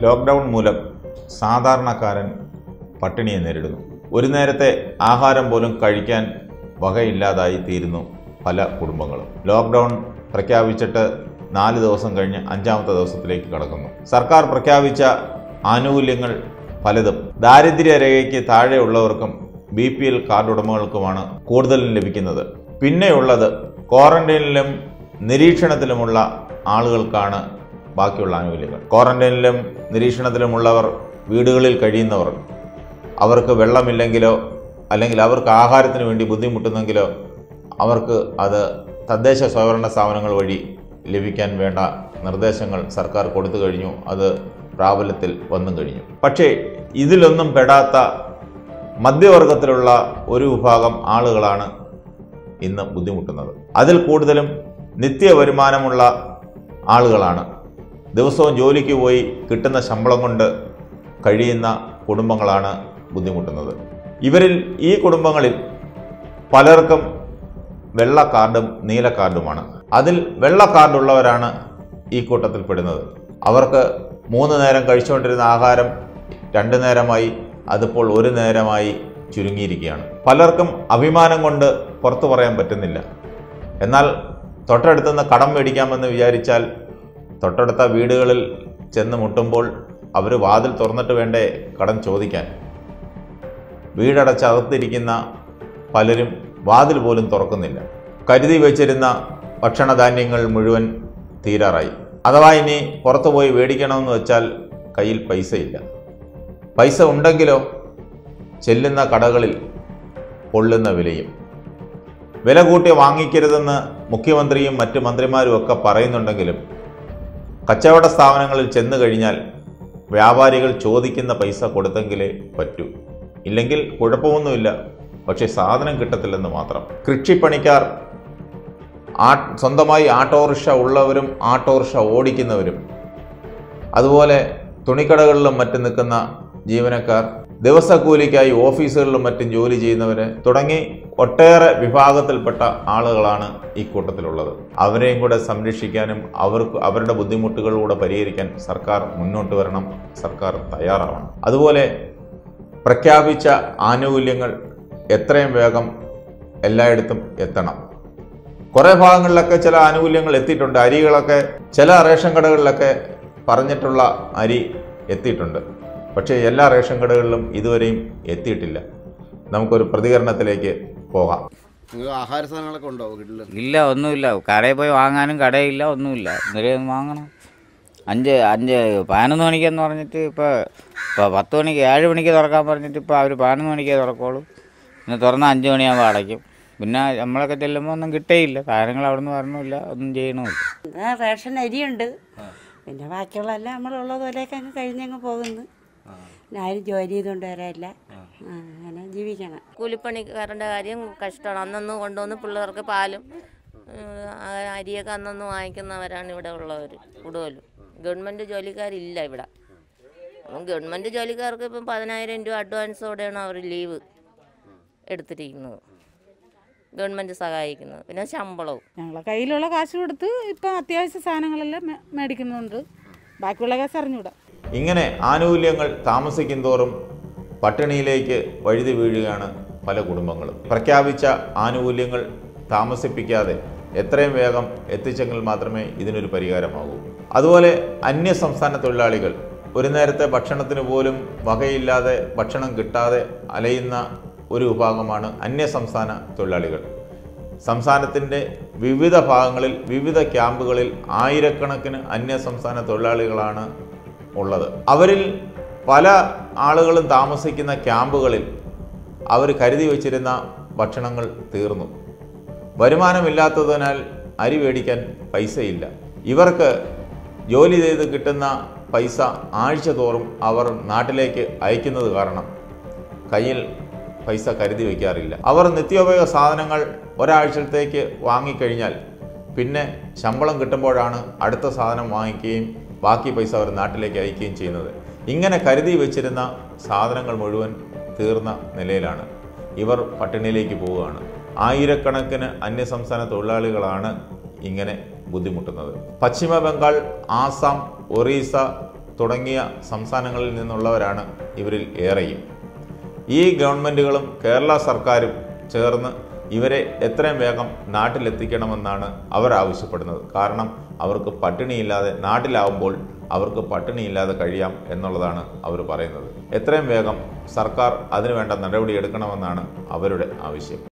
lockdown മൂലം സാധാരണക്കാരൻ പട്ടിണിയെ നേരിടുന്നു ഒരു നേരത്തെ ആഹാരം പോലും കഴിക്കാൻ വകയില്ലാതായി തീരുന്നു പല കുടുംബങ്ങളും ലോക്ക്ഡൗൺ പ്രഖ്യാപിച്ചിട്ട് നാല് ദിവസം കഴിഞ്ഞ് അഞ്ചാമത്തെ ദിവസത്തിലേക്ക് കടക്കുന്നു സർക്കാർ പ്രഖ്യാപിച്ച ആനുകൂല്യങ്ങൾ പലതും ദാരിദ്ര്യരേഖയ്ക്ക് താഴെയുള്ളവർക്കും ബി പി എൽ കാർഡ് ഉടമകൾക്കുമാണ് കൂടുതലും ലഭിക്കുന്നത് പിന്നെയുള്ളത് ക്വാറന്റൈനിലും നിരീക്ഷണത്തിലുമുള്ള ആളുകൾക്കാണ് ബാക്കിയുള്ള ആനുകൂല്യങ്ങൾ ക്വാറന്റൈനിലും നിരീക്ഷണത്തിലുമുള്ളവർ വീടുകളിൽ കഴിയുന്നവർ അവർക്ക് വെള്ളമില്ലെങ്കിലോ അല്ലെങ്കിൽ അവർക്ക് ആഹാരത്തിന് വേണ്ടി ബുദ്ധിമുട്ടുന്നെങ്കിലോ അവർക്ക് അത് തദ്ദേശ സ്വയംഭരണ സ്ഥാപനങ്ങൾ വഴി ലഭിക്കാൻ വേണ്ട നിർദ്ദേശങ്ങൾ സർക്കാർ കൊടുത്തു കഴിഞ്ഞു അത് പ്രാബല്യത്തിൽ വന്നും കഴിഞ്ഞു പക്ഷേ ഇതിലൊന്നും പെടാത്ത മധ്യവർഗത്തിലുള്ള ഒരു വിഭാഗം ആളുകളാണ് ഇന്ന് ബുദ്ധിമുട്ടുന്നത് അതിൽ കൂടുതലും നിത്യ വരുമാനമുള്ള ആളുകളാണ് ദിവസവും ജോലിക്ക് പോയി കിട്ടുന്ന ശമ്പളം കൊണ്ട് കഴിയുന്ന കുടുംബങ്ങളാണ് ബുദ്ധിമുട്ടുന്നത് ഇവരിൽ ഈ കുടുംബങ്ങളിൽ പലർക്കും വെള്ള കാർഡും നീല കാർഡുമാണ് അതിൽ വെള്ള കാർഡുള്ളവരാണ് ഈ കൂട്ടത്തിൽ പെടുന്നത് അവർക്ക് മൂന്ന് നേരം കഴിച്ചുകൊണ്ടിരുന്ന ആഹാരം രണ്ട് നേരമായി അതിപ്പോൾ ഒരു നേരമായി ചുരുങ്ങിയിരിക്കുകയാണ് പലർക്കും അഭിമാനം കൊണ്ട് പുറത്തു പറയാൻ പറ്റുന്നില്ല എന്നാൽ തൊട്ടടുത്തുനിന്ന് കടം മേടിക്കാമെന്ന് വിചാരിച്ചാൽ തൊട്ടടുത്ത വീടുകളിൽ ചെന്ന് മുട്ടുമ്പോൾ അവർ വാതിൽ തുറന്നിട്ട് വേണ്ടേ കടം ചോദിക്കാൻ വീടടച്ചകത്തിരിക്കുന്ന പലരും വാതിൽ പോലും തുറക്കുന്നില്ല കരുതി വെച്ചിരുന്ന ഭക്ഷണധാന്യങ്ങൾ മുഴുവൻ തീരാറായി അഥവാ ഇനി പുറത്തു പോയി മേടിക്കണമെന്ന് വെച്ചാൽ കയ്യിൽ പൈസയില്ല പൈസ ഉണ്ടെങ്കിലോ ചെല്ലുന്ന കടകളിൽ കൊള്ളുന്ന വിലയും വില കൂട്ടി വാങ്ങിക്കരുതെന്ന് മുഖ്യമന്ത്രിയും മറ്റ് മന്ത്രിമാരും ഒക്കെ പറയുന്നുണ്ടെങ്കിലും കച്ചവട സ്ഥാപനങ്ങളിൽ ചെന്ന് കഴിഞ്ഞാൽ വ്യാപാരികൾ ചോദിക്കുന്ന പൈസ കൊടുത്തെങ്കിലേ പറ്റൂ ഇല്ലെങ്കിൽ കുഴപ്പമൊന്നുമില്ല പക്ഷേ സാധനം കിട്ടത്തില്ലെന്ന് മാത്രം കൃഷിപ്പണിക്കാർ ആ സ്വന്തമായി ആട്ടോറിക്ഷ ഉള്ളവരും ആട്ടോറിക്ഷ ഓടിക്കുന്നവരും അതുപോലെ തുണിക്കടകളിലും മറ്റും നിൽക്കുന്ന ജീവനക്കാർ ദിവസക്കൂലിക്കായി ഓഫീസുകളിലും മറ്റും ജോലി ചെയ്യുന്നവര് തുടങ്ങി ഒട്ടേറെ വിഭാഗത്തിൽപ്പെട്ട ആളുകളാണ് ഈ കൂട്ടത്തിലുള്ളത് അവരെയും കൂടെ സംരക്ഷിക്കാനും അവർക്ക് അവരുടെ ബുദ്ധിമുട്ടുകളിലൂടെ പരിഹരിക്കാൻ സർക്കാർ മുന്നോട്ട് വരണം സർക്കാർ തയ്യാറാവണം അതുപോലെ പ്രഖ്യാപിച്ച ആനുകൂല്യങ്ങൾ എത്രയും വേഗം എല്ലായിടത്തും എത്തണം കുറേ ഭാഗങ്ങളിലൊക്കെ ചില ആനുകൂല്യങ്ങൾ എത്തിയിട്ടുണ്ട് അരികളൊക്കെ ചില റേഷൻ കടകളിലൊക്കെ പറഞ്ഞിട്ടുള്ള അരി എത്തിയിട്ടുണ്ട് പക്ഷേ എല്ലാ റേഷൻ കടകളിലും ഇതുവരെയും എത്തിയിട്ടില്ല നമുക്കൊരു പ്രതികരണത്തിലേക്ക് പോകാം നിങ്ങൾക്ക് ആഹാര സാധനങ്ങളൊക്കെ ഉണ്ടോ വീട്ടിൽ ഇല്ല ഒന്നുമില്ല കടയിൽ പോയി വാങ്ങാനും കടയില്ല ഒന്നുമില്ല ഇന്നലെ വാങ്ങണം അഞ്ച് അഞ്ച് പതിനൊന്ന് മണിക്കെന്ന് പറഞ്ഞിട്ട് ഇപ്പോൾ ഇപ്പോൾ പത്ത് മണിക്ക് ഏഴ് മണിക്ക് തുറക്കാൻ പറഞ്ഞിട്ട് ഇപ്പോൾ അവർ പതിനൊന്ന് മണിക്കേ തുറക്കോളൂ പിന്നെ തുറന്ന അഞ്ച് മണിയാകുമ്പോൾ അടയ്ക്കും പിന്നെ നമ്മളൊക്കെ ചെല്ലുമ്പോൾ ഒന്നും കിട്ടേയില്ല സാധനങ്ങൾ അവിടെ നിന്ന് വരണമില്ല ഒന്നും ചെയ്യണമില്ല ആ റേഷൻ അരിയുണ്ട് പിന്നെ ബാക്കിയുള്ളതെല്ലാം നമ്മളുള്ളത് പോലെയൊക്കെ അങ്ങ് കഴിഞ്ഞങ്ങ് പോകുന്നു പിന്നെ ആരും ജോലി ചെയ്തുകൊണ്ട് വരാനില്ല ആ, അങ്ങനെ ജീവിക്കണം കൂലിപ്പണിക്കാരൻ്റെ കാര്യം കഷ്ടമാണ് അന്നന്ന് കൊണ്ടുവന്ന് പിള്ളേർക്ക് പാലും ഉം, ആ അരിയൊക്കെ അന്നന്ന് വാങ്ങിക്കുന്നവരാണ് ഇവിടെ ഉള്ളവർ കൂടുതലും ഗവൺമെൻറ് ജോലിക്കാരില്ല ഇവിടെ അപ്പം ഗവൺമെൻറ് ജോലിക്കാർക്ക് ഇപ്പം പതിനായിരം രൂപ അഡ്വാൻസോടെയാണ് അവർ ലീവ് എടുത്തിരിക്കുന്നത് ഗവൺമെൻറ് സഹായിക്കുന്നത് പിന്നെ ശമ്പളവും ഞങ്ങളെ കയ്യിലുള്ള കാശ് കൊടുത്ത് ഇപ്പം അത്യാവശ്യ സാധനങ്ങളെല്ലാം മേ- മേടിക്കുന്നുണ്ട് ബാക്കിയുള്ള കാശ് അറിഞ്ഞൂടാ ഇങ്ങനെ ആനുകൂല്യങ്ങൾ താമസിക്കും തോറും പട്ടിണിയിലേക്ക് വഴുതി വീഴുകയാണ് പല കുടുംബങ്ങളും പ്രഖ്യാപിച്ച ആനുകൂല്യങ്ങൾ താമസിപ്പിക്കാതെ എത്രയും വേഗം എത്തിച്ചെങ്കിൽ മാത്രമേ ഇതിനൊരു പരിഹാരമാകൂ അതുപോലെ അന്യ സംസ്ഥാന തൊഴിലാളികൾ ഒരു നേരത്തെ ഭക്ഷണത്തിന് പോലും വകയില്ലാതെ ഭക്ഷണം കിട്ടാതെ അലയുന്ന ഒരു വിഭാഗമാണ് അന്യ സംസ്ഥാന തൊഴിലാളികൾ സംസ്ഥാനത്തിൻ്റെ വിവിധ ഭാഗങ്ങളിൽ വിവിധ ക്യാമ്പുകളിൽ ആയിരക്കണക്കിന് അന്യ സംസ്ഥാന തൊഴിലാളികളാണ് ഉള്ളത് അവരിൽ പല ആളുകളും താമസിക്കുന്ന ക്യാമ്പുകളിൽ അവർ കരുതി വച്ചിരുന്ന ഭക്ഷണങ്ങൾ തീർന്നു വരുമാനമില്ലാത്തതിനാൽ അരി മേടിക്കാൻ പൈസയില്ല ഇവർക്ക് ജോലി ചെയ്ത് കിട്ടുന്ന പൈസ ആഴ്ച തോറും അവർ നാട്ടിലേക്ക് അയക്കുന്നത് കാരണം കയ്യിൽ പൈസ കരുതി വയ്ക്കാറില്ല അവർ നിത്യോപയോഗ സാധനങ്ങൾ ഒരാഴ്ചത്തേക്ക് വാങ്ങിക്കഴിഞ്ഞാൽ പിന്നെ ശമ്പളം കിട്ടുമ്പോഴാണ് അടുത്ത സാധനം വാങ്ങിക്കുകയും ബാക്കി പൈസ അവർ നാട്ടിലേക്ക് അയക്കുകയും ചെയ്യുന്നത് ഇങ്ങനെ കരുതി വെച്ചിരുന്ന സാധനങ്ങൾ മുഴുവൻ തീർന്ന നിലയിലാണ് ഇവർ പട്ടിണിയിലേക്ക് പോവുകയാണ് ആയിരക്കണക്കിന് അന്യസംസ്ഥാന തൊഴിലാളികളാണ് ഇങ്ങനെ ബുദ്ധിമുട്ടുന്നത് പശ്ചിമ ബംഗാൾ ആസാം ഒറീസ തുടങ്ങിയ സംസ്ഥാനങ്ങളിൽ നിന്നുള്ളവരാണ് ഇവരിൽ ഏറെയും ഈ ഗവൺമെൻറ്റുകളും കേരള സർക്കാരും ചേർന്ന് ഇവരെ എത്രയും വേഗം നാട്ടിലെത്തിക്കണമെന്നാണ് അവർ ആവശ്യപ്പെടുന്നത് കാരണം അവർക്ക് പട്ടിണിയില്ലാതെ നാട്ടിലാവുമ്പോൾ അവർക്ക് പട്ടിണിയില്ലാതെ കഴിയാം എന്നുള്ളതാണ് അവർ പറയുന്നത് എത്രയും വേഗം സർക്കാർ അതിനുവേണ്ട നടപടി എടുക്കണമെന്നാണ് അവരുടെ ആവശ്യം